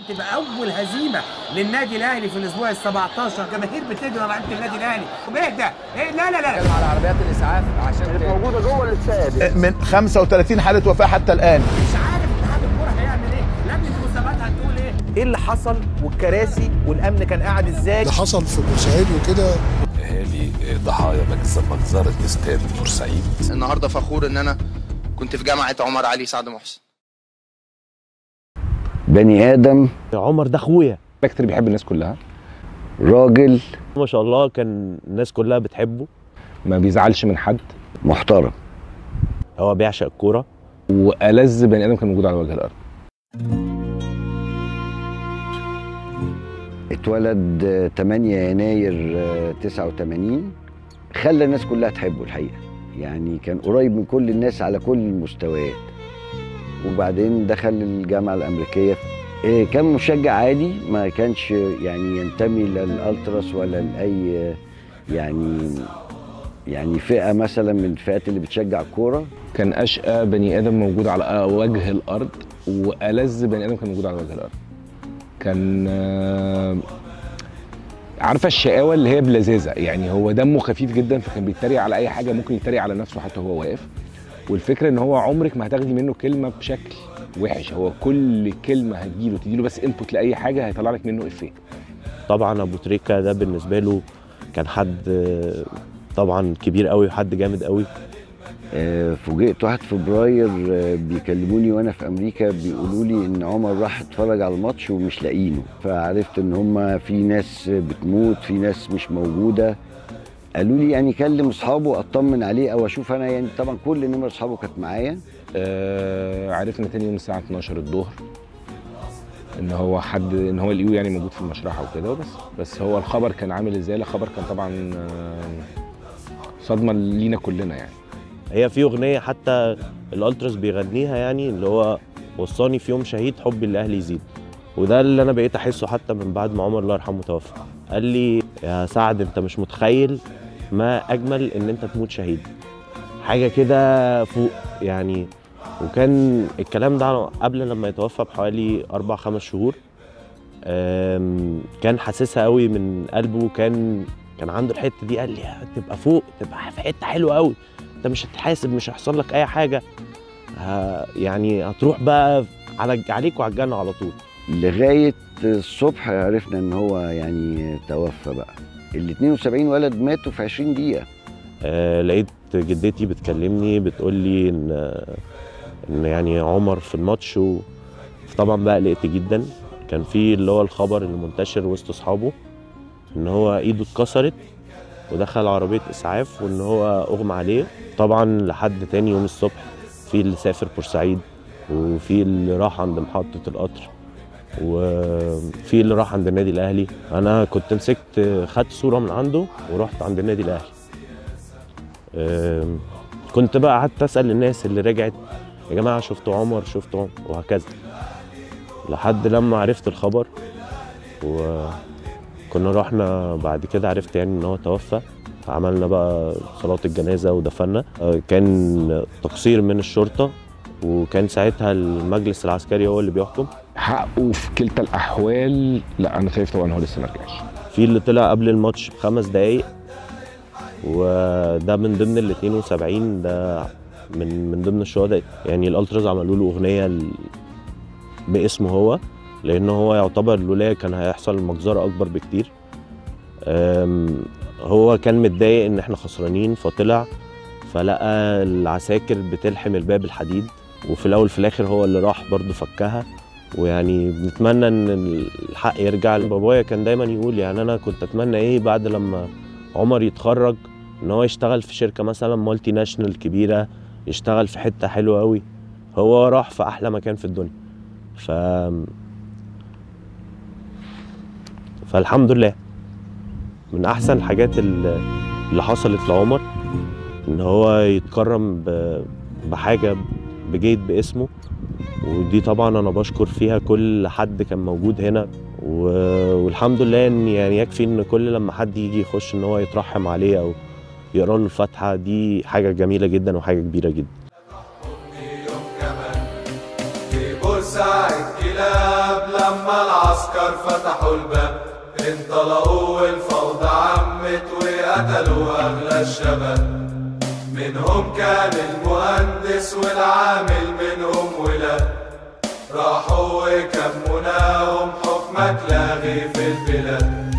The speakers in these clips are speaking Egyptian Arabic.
تبقى اول هزيمه للنادي الاهلي في الاسبوع ال 17 جماهير بتجري على لعيبه النادي الاهلي ايه ده ايه لا لا لا بتكلم على عربيات الاسعاف عشان موجوده جوه الاستاد من 35 حالة وفاة حتى الآن مش عارف اتحاد الكوره هيعمل ايه لجنه المسابقات هتقول ايه ايه اللي حصل والكراسي والامن كان قاعد ازاي اللي حصل في بورسعيد وكده اهالي ضحايا مجزره استاد بورسعيد النهارده فخور ان انا كنت في جامعه عمر علي سعد محسن بني ادم عمر ده اخويا كاركتر بيحب الناس كلها راجل ما شاء الله كان الناس كلها بتحبه ما بيزعلش من حد محترم هو بيعشق الكوره والذ بني ادم كان موجود على وجه الارض اتولد آه، 8 يناير آه، 89 خلى الناس كلها تحبه الحقيقه يعني كان قريب من كل الناس على كل المستويات وبعدين دخل الجامعه الامريكيه آه، كان مشجع عادي ما كانش يعني ينتمي للالتراس ولا لاي آه، يعني يعني فئه مثلا من الفئات اللي بتشجع الكوره كان اشقى بني ادم موجود على وجه الارض والذ بني ادم كان موجود على وجه الارض كان آه، عارفه الشقاوه اللي هي بلذاذه يعني هو دمه خفيف جدا فكان بيتريق على اي حاجه ممكن يتريق على نفسه حتى وهو واقف والفكره ان هو عمرك ما هتاخدي منه كلمه بشكل وحش هو كل كلمه هتجيله تديله بس انبوت لاي حاجه هيطلع لك منه افيه طبعا ابو تريكه ده بالنسبه له كان حد آه، طبعا كبير قوي وحد جامد قوي آه، فوجئت 1 فبراير آه، بيكلموني وانا في امريكا بيقولوا لي ان عمر راح اتفرج على الماتش ومش لاقينه فعرفت ان هم في ناس بتموت في ناس مش موجوده قالوا لي يعني كلم اصحابه اطمن عليه او اشوف انا يعني طبعا كل نمر اصحابه كانت معايا آه عرفنا تاني يوم الساعه 12 الظهر ان هو حد ان هو لقيه يعني موجود في المشرحه وكده وبس بس هو الخبر كان عامل ازاي الخبر كان طبعا آه، صدمه لينا كلنا يعني هي في اغنيه حتى الالتراس بيغنيها يعني اللي هو وصاني في يوم شهيد حبي الاهلي يزيد وده اللي انا بقيت احسه حتى من بعد ما عمر الله يرحمه توفى قال لي يا سعد انت مش متخيل ما اجمل ان انت تموت شهيد حاجه كده فوق يعني وكان الكلام ده قبل لما يتوفى بحوالي اربع خمس شهور أم، كان حاسسها قوي من قلبه وكان كان عنده الحته دي قال لي تبقى فوق تبقى في حته حلوه قوي انت مش هتحاسب مش هيحصل لك اي حاجه ه- يعني هتروح بقى على عليك وعلى الجنه على طول لغايه الصبح عرفنا ان هو يعني توفى بقى ال 72 ولد ماتوا في 20 دقيقه آه لقيت جدتي بتكلمني بتقول لي ان ان يعني عمر في الماتش و... طبعا بقى قلقت جدا كان في اللي هو الخبر المنتشر وسط اصحابه ان هو ايده اتكسرت ودخل عربيه اسعاف وان هو اغمى عليه طبعا لحد تاني يوم الصبح في اللي سافر بورسعيد وفي اللي راح عند محطه القطر وفي اللي راح عند النادي الاهلي انا كنت مسكت خدت صوره من عنده ورحت عند النادي الاهلي أم، كنت بقى قعدت اسال الناس اللي رجعت يا جماعه شفتوا عمر شفتوا عمر وهكذا لحد لما عرفت الخبر وكنا رحنا بعد كده عرفت يعني ان هو توفى عملنا بقى صلاة الجنازة ودفنا أه، كان تقصير من الشرطة وكان ساعتها المجلس العسكري هو اللي بيحكم حقه في كلتا الاحوال لا انا شايف طبعا هو لسه ما رجعش في اللي طلع قبل الماتش بخمس دقايق وده من ضمن ال 72 ده من من ضمن الشهداء يعني الالتراز عملوا له اغنيه ل- باسمه هو لان هو يعتبر لولا كان هيحصل مجزره اكبر بكتير أم، هو كان متضايق ان احنا خسرانين فطلع فلقى العساكر بتلحم الباب الحديد وفي الاول في الاخر هو اللي راح برضه فكها ويعني بنتمنى ان الحق يرجع بابايا كان دايما يقول يعني انا كنت اتمنى ايه بعد لما عمر يتخرج ان هو يشتغل في شركه مثلا مالتي ناشونال كبيره يشتغل في حته حلوه قوي هو راح في احلى مكان في الدنيا ف فالحمد لله من احسن الحاجات اللي اللي حصلت لعمر ان هو يتكرم ب- بحاجه بجيد باسمه ودي طبعا انا بشكر فيها كل حد كان موجود هنا و- والحمد لله ان يعني يكفي ان كل لما حد يجي يخش ان هو يترحم عليه او يقرا له الفاتحه دي حاجه جميله جدا وحاجه كبيره جدا في بورسعيد كلاب لا لما العسكر فتحوا الباب انطلقوا والفوضى عمت وقتلوا أغلى الشباب منهم كان المهندس والعامل منهم ولاد راحوا وكموناهم حكمك لاغي في البلاد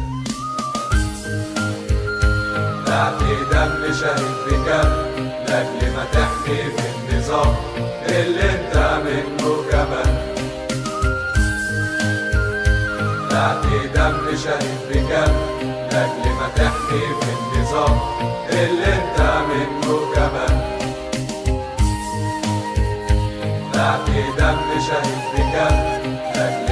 نعطي دم شهيد بكم لاجل ما تحمي في النظام اللي انت منه كمان نعطي دم شهيد بكم لاجل ما تحمي في النظام اللي انت منه كمان نعطي دم شهيد بكم لاجل